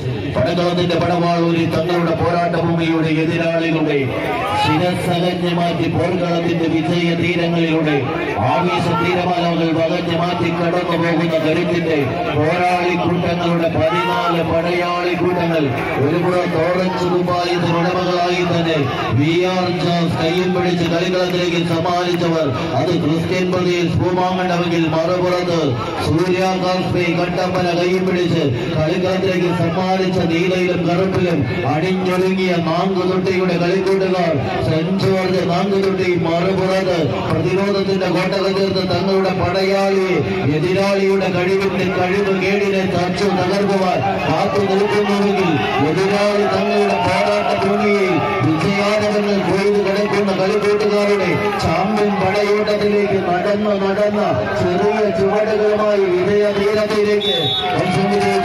പടകളത്തിന്റെ പടവാളൂരി തങ്ങളുടെ പോരാട്ട ഭൂമിയുടെ എതിരാളികളുടെ ശിരസകഞ്ഞ് മാറ്റി പോർക്കളത്തിന്റെ വിജയ തീരങ്ങളിലൂടെ ആവേശ തീരമാലകൾ വകഞ്ഞ് മാറ്റി കടന്നു പോകുന്ന കരുത്തിന്റെ പോരാളി കൂട്ടങ്ങളുടെ പതിനാല് പടയാളി കൂട്ടങ്ങൾ ഒരു പുറത്ത് ഓറഞ്ച് ദുബായിന്റെ ഉടമകളായി തന്നെ വി ആർ ജോസ് കയ്യിൽ പിടിച്ച് കളിക്കളത്തിലേക്ക് സമ്മാനിച്ചവർ അത് ക്രിസ്ത്യൻ പ്രതിയിൽ ഭൂമാങ്ങണമെങ്കിൽ മറുപുറത്ത് സൂര്യാകാശ് കട്ടപ്പന കയ്യിൽ പിടിച്ച് കളിക്കളത്തിലേക്ക് സമ്മാനിച്ച നീലയിലും കറുപ്പിലും അണിഞ്ഞൊരുങ്ങിയ നാങ്കുതൊട്ടിയുടെ കളിക്കൂട്ടുകാർ സെന്റ് ജോർജ് നാങ്കുതൊട്ടി മറുപുറത്ത് പ്രതിരോധത്തിന്റെ കോട്ടക ചേർത്ത് തങ്ങളുടെ പടയാളിയെ എതിരാളിയുടെ കഴിവിന്റെ കഴിവ് കേടിനെ തച്ചു തകർക്കുവാൻ കാത്തു നിൽക്കുന്നുവെങ്കിൽ എതിരാളി തങ്ങളുടെ പോരാട്ട ഭൂമിയിൽ വിജയാനകങ്ങൾ കൊയ്തു കിടക്കുന്ന കളിക്കൂട്ടുകാരുടെ ചാമ്പ്യൻ പടയോട്ടത്തിലേക്ക് നടന്ന് നടന്ന ചെറിയ ചുവടുകളുമായി വിജയ തീരത്തിലേക്ക്